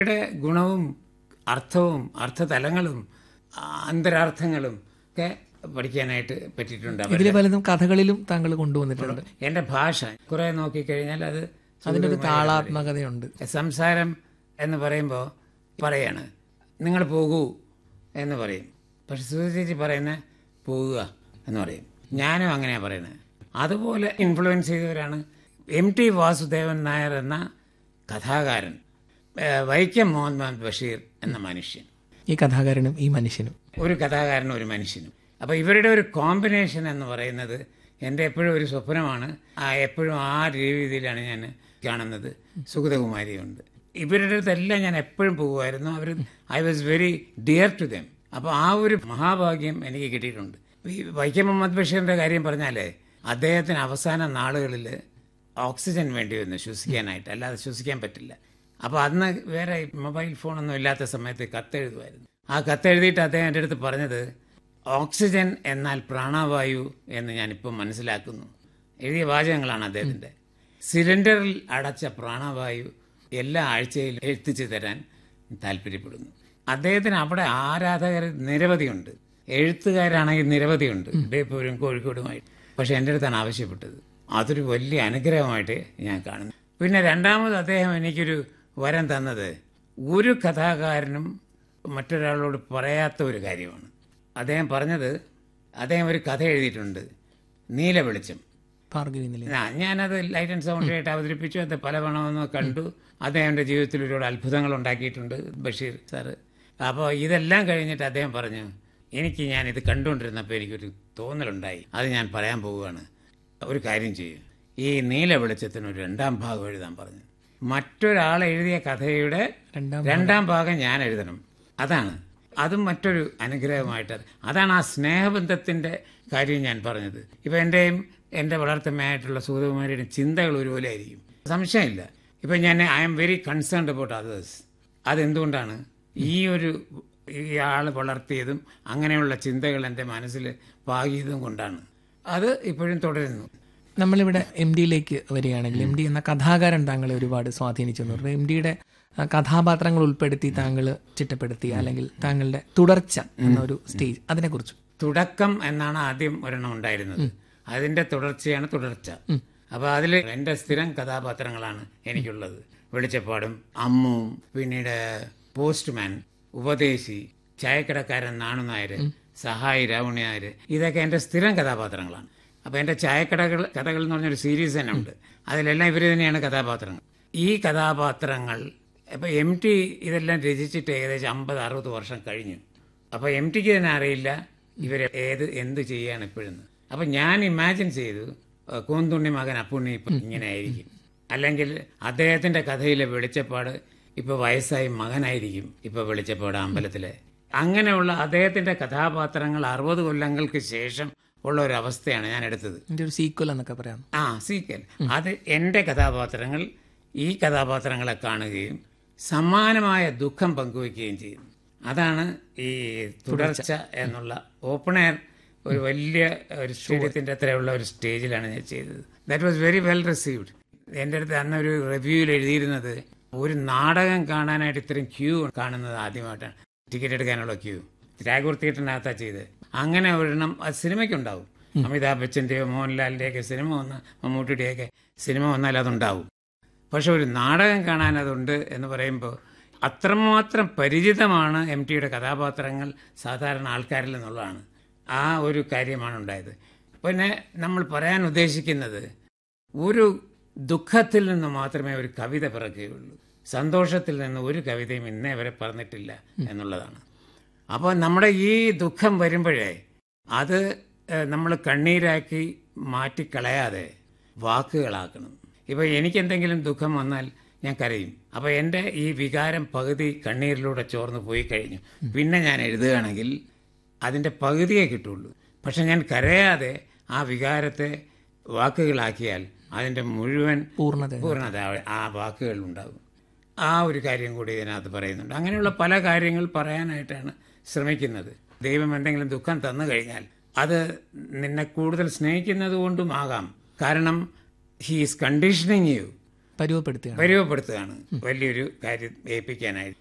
യുടെ ഗുണവും അർത്ഥവും അർത്ഥതലങ്ങളും ആ, അന്തരാർത്ഥങ്ങളും ഒക്കെ പഠിക്കാനായിട്ട് പറ്റിയിട്ടുണ്ട് ഇതിൽ പലതും കഥകളിലും താങ്കൾ കൊണ്ടുവന്നിട്ടുണ്ട് എൻ്റെ ഭാഷ കുറെ നോക്കിക്കഴിഞ്ഞാൽ അത് അതിനൊരു താളാത്മകതയുണ്ട് സംസാരം എന്ന് പറയുമ്പോൾ പറയാണ് നിങ്ങൾ പോകൂ എന്ന് പറയും പക്ഷെ സുധി പറയുന്ന പോകുക എന്ന് പറയും ഞാനും അങ്ങനെയാണ് പറയുന്നത് അതുപോലെ ഇൻഫ്ലുവൻസ് ചെയ്തവരാണ് എം ടി വാസുദേവൻ നായർ എന്ന കഥാകാരൻ ഏഹ് വൈക്കം മുഹമ്മദ് ബഷീർ എന്ന മനുഷ്യൻ ഈ കഥാകാരനും ഈ മനുഷ്യനും ഒരു കഥാകാരനും ഒരു മനുഷ്യനും അപ്പോൾ ഇവരുടെ ഒരു കോമ്പിനേഷൻ എന്ന് പറയുന്നത് എൻ്റെ എപ്പോഴും ഒരു സ്വപ്നമാണ് ആ എപ്പോഴും ആ രീതിയിലാണ് ഞാൻ കാണുന്നത് സുഗതകുമാരിയുണ്ട് ഇവരുടെ അടുത്തെല്ലാം ഞാൻ എപ്പോഴും പോകുമായിരുന്നു അവർ I was very dear to them അപ്പോൾ ആ ഒരു മഹാഭാഗ്യം എനിക്ക് കിട്ടിയിട്ടുണ്ട് ഈ വൈക്കം മുഹമ്മദ് ബഷീറിൻ്റെ കാര്യം പറഞ്ഞാലേ അദ്ദേഹത്തിന് അവസാന നാളുകളിൽ ഓക്സിജൻ വേണ്ടി വന്നു ശ്വസിക്കാനായിട്ട് അല്ലാതെ ശ്വസിക്കാൻ പറ്റില്ല അപ്പോൾ അന്ന് വേറെ മൊബൈൽ ഫോണൊന്നും ഇല്ലാത്ത സമയത്ത് കത്തെഴുതുമായിരുന്നു ആ കത്തെഴുതിയിട്ട് അദ്ദേഹം എൻ്റെ അടുത്ത് പറഞ്ഞത് ഓക്സിജൻ എന്നാൽ പ്രാണവായു എന്ന് ഞാനിപ്പോൾ മനസ്സിലാക്കുന്നു എഴുതിയ വാചകങ്ങളാണ് അദ്ദേഹത്തിൻ്റെ സിലിണ്ടറിൽ അടച്ച പ്രാണവായു എല്ലാ ആഴ്ചയിലും എത്തിച്ചു തരാൻ താല്പര്യപ്പെടുന്നു അദ്ദേഹത്തിന് അവിടെ ആരാധകർ നിരവധിയുണ്ട് എഴുത്തുകാരാണെങ്കിൽ നിരവധിയുണ്ട് ബേപ്പൂരും കോഴിക്കോടുമായിട്ട് പക്ഷെ എൻ്റെ അടുത്താണ് ആവശ്യപ്പെട്ടത് അതൊരു വലിയ അനുഗ്രഹമായിട്ട് ഞാൻ കാണുന്നു പിന്നെ രണ്ടാമത് അദ്ദേഹം എനിക്കൊരു വരം തന്നത് ഒരു കഥാകാരനും മറ്റൊരാളോട് പറയാത്ത ഒരു കാര്യമാണ് അദ്ദേഹം പറഞ്ഞത് അദ്ദേഹം ഒരു കഥ എഴുതിയിട്ടുണ്ട് നീല വെളിച്ചം ഭാർഗവി നിലയം ആ, ഞാനത് ലൈറ്റ് ആൻഡ് സൗണ്ട് ആയിട്ട് അവതരിപ്പിച്ചു അത് പലവണമെന്ന് കണ്ടു അദ്ദേഹത്തിൻ്റെ ജീവിതത്തിൽ ഒരുപാട് അത്ഭുതങ്ങൾ ഉണ്ടാക്കിയിട്ടുണ്ട് ബഷീർ സാറ് അപ്പോൾ ഇതെല്ലാം കഴിഞ്ഞിട്ട് അദ്ദേഹം പറഞ്ഞു എനിക്ക് ഞാൻ ഇത് കണ്ടുകൊണ്ടിരുന്നപ്പോൾ എനിക്കൊരു തോന്നലുണ്ടായി അത് ഞാൻ പറയാൻ പോവുകയാണ് ഒരു കാര്യം ചെയ്യും ഈ നീല വെളിച്ചത്തിന് ഒരു രണ്ടാം ഭാഗം എഴുതാൻ പറഞ്ഞു മറ്റൊരാൾ എഴുതിയ കഥയുടെ രണ്ടാം രണ്ടാം ഭാഗം ഞാൻ എഴുതണം അതാണ് അതും മറ്റൊരു അനുഗ്രഹമായിട്ട് അതാണ് ആ സ്നേഹബന്ധത്തിന്റെ കാര്യം ഞാൻ പറഞ്ഞത് ഇപ്പൊ എന്റെയും എന്റെ വളർത്തമ്മയായിട്ടുള്ള സൂര്യകുമാരിയുടെ ചിന്തകൾ ഒരുപോലെ ആയിരിക്കും സംശയമില്ല ഇപ്പൊ ഞാൻ I am very concerned about others അതെന്തുകൊണ്ടാണ് ഈ ഒരു ഇയാൾ വളർത്തിയതും അങ്ങനെയുള്ള ചിന്തകൾ എൻ്റെ മനസ്സിൽ പാകിയതും കൊണ്ടാണ് അത് ഇപ്പോഴും തുടരുന്നു നമ്മളിവിടെ എം ഡിയിലേക്ക് വരികയാണെങ്കിൽ എം ഡി എന്ന കഥാകാരൻ താങ്കളെ ഒരുപാട് സ്വാധീനിച്ചു എന്ന് പറഞ്ഞു എം ഡിയുടെ കഥാപാത്രങ്ങൾ ഉൾപ്പെടുത്തി താങ്കൾ ചിട്ടപ്പെടുത്തി അല്ലെങ്കിൽ താങ്കളുടെ തുടർച്ച എന്ന ഒരു സ്റ്റേജ് അതിനെക്കുറിച്ച് തുടക്കം എന്നാണ് ആദ്യം ഒരെണ്ണം ഉണ്ടായിരുന്നത് അതിന്റെ തുടർച്ചയാണ് തുടർച്ച അപ്പൊ അതിൽ എന്റെ സ്ഥിരം കഥാപാത്രങ്ങളാണ് എനിക്കുള്ളത് വെളിച്ചപ്പാടും അമ്മുവും പിന്നീട് പോസ്റ്റ്മാൻ ഉപദേശി ചായക്കടക്കാരൻ നാണു നായർ സഹായി രാവണി നായർ ഇതൊക്കെ എന്റെ സ്ഥിരം കഥാപാത്രങ്ങളാണ് അപ്പൊ എന്റെ ചായക്കടകൾ കഥകൾ എന്ന് പറഞ്ഞൊരു സീരീസ് തന്നെ ഉണ്ട് അതിലെല്ലാം ഇവർ തന്നെയാണ് കഥാപാത്രങ്ങൾ ഈ കഥാപാത്രങ്ങൾ ഇപ്പൊ എം ടി ഇതെല്ലാം രചിച്ചിട്ട് ഏകദേശം അമ്പത് അറുപത് വർഷം കഴിഞ്ഞു അപ്പൊ എം ടിക്ക് തന്നെ അറിയില്ല ഇവരെ ഏത് എന്ത് ചെയ്യാണ് ഇപ്പോഴെന്ന് അപ്പൊ ഞാൻ ഇമാജിൻ ചെയ്തു അഹ് കൂന്തുണ്ണി മകൻ അപ്പുണ്ണി ഇപ്പൊ ഇങ്ങനെ ആയിരിക്കും അല്ലെങ്കിൽ അദ്ദേഹത്തിന്റെ കഥയിലെ വെളിച്ചപ്പാട് ഇപ്പൊ വയസ്സായി മകനായിരിക്കും ഇപ്പൊ വെളിച്ചപ്പാട് അമ്പലത്തിലെ അങ്ങനെയുള്ള അദ്ദേഹത്തിന്റെ കഥാപാത്രങ്ങൾ അറുപത് കൊല്ലങ്ങൾക്ക് ശേഷം ഉള്ള ഒരു അവസ്ഥയാണ് ഞാൻ എടുത്തത് ഇതിന്റെ ഒരു സീക്വൽ എന്നൊക്കെ പറയാം ആ സീക്വൽ അത് എൻ്റെ കഥാപാത്രങ്ങൾ ഈ കഥാപാത്രങ്ങളെ കാണുകയും സമാനമായ ദുഃഖം പങ്കുവയ്ക്കുകയും ചെയ്യും അതാണ് ഈ തുടർച്ച എന്നുള്ള ഓപ്പൺ എയർ ഒരു വലിയ ഒരു സ്റ്റേഡിയത്തിന്റെ അത്രയുള്ള ഒരു സ്റ്റേജിലാണ് ഞാൻ ചെയ്തത് that was very well received എൻ്റെ അടുത്ത് അന്ന് ഒരു റിവ്യൂവിൽ എഴുതിയിരുന്നത് ഒരു നാടകം കാണാനായിട്ട് ഇത്രയും ക്യൂ കാണുന്നത് ആദ്യമായിട്ടാണ് ടിക്കറ്റ് എടുക്കാനുള്ള ക്യൂ ടാഗോർ തിയേറ്ററിനകത്താണ് ചെയ്ത് അങ്ങനെ ഒരെണ്ണം അത് സിനിമയ്ക്കുണ്ടാവും അമിതാഭ് ബച്ചൻ്റെയോ മോഹൻലാലിൻ്റെയൊക്കെ സിനിമ വന്ന മമ്മൂട്ടിയുടെയൊക്കെ സിനിമ വന്നാൽ അതുണ്ടാവും പക്ഷെ ഒരു നാടകം കാണാൻ അതുണ്ട് എന്ന് പറയുമ്പോൾ അത്രമാത്രം പരിചിതമാണ് എം ടിയുടെ കഥാപാത്രങ്ങൾ സാധാരണ ആൾക്കാരിൽ നിന്നുള്ളതാണ് ആ ഒരു കാര്യമാണ് ഉണ്ടായത് പിന്നെ നമ്മൾ പറയാൻ ഉദ്ദേശിക്കുന്നത് ഒരു ദുഃഖത്തിൽ നിന്ന് മാത്രമേ ഒരു കവിത പിറക്കുകയുള്ളൂ സന്തോഷത്തിൽ നിന്ന് ഒരു കവിതയും ഇന്നേ വരെ പറഞ്ഞിട്ടില്ല എന്നുള്ളതാണ് അപ്പോൾ നമ്മുടെ ഈ ദുഃഖം വരുമ്പോഴേ അത് നമ്മൾ കണ്ണീരാക്കി മാറ്റിക്കളയാതെ വാക്കുകളാക്കണം ഇപ്പോൾ എനിക്കെന്തെങ്കിലും ദുഃഖം വന്നാൽ ഞാൻ കരയും അപ്പോൾ എൻ്റെ ഈ വികാരം പകുതി കണ്ണീരിലൂടെ ചോർന്ന് പോയി കഴിഞ്ഞു പിന്നെ ഞാൻ എഴുതുകയാണെങ്കിൽ അതിൻ്റെ പകുതിയേ കിട്ടുള്ളൂ പക്ഷെ ഞാൻ കരയാതെ ആ വികാരത്തെ വാക്കുകളാക്കിയാൽ അതിൻ്റെ മുഴുവൻ പൂർണ്ണത പൂർണ്ണത ആ വാക്കുകൾ ഉണ്ടാകും ആ ഒരു കാര്യം കൂടി ഇതിനകത്ത് പറയുന്നുണ്ട് അങ്ങനെയുള്ള പല കാര്യങ്ങൾ പറയാനായിട്ടാണ് ശ്രമിക്കുന്നത് ദൈവം എന്തെങ്കിലും ദുഃഖം തന്നു കഴിഞ്ഞാൽ അത് നിന്നെ കൂടുതൽ സ്നേഹിക്കുന്നത് കൊണ്ടും ആകാം കാരണം ഹീ ഈസ് കണ്ടീഷനിങ് യു പരുവപ്പെടുത്തുകയാണ് പരുവപ്പെടുത്തുകയാണ് വലിയൊരു കാര്യം ഏൽപ്പിക്കാനായി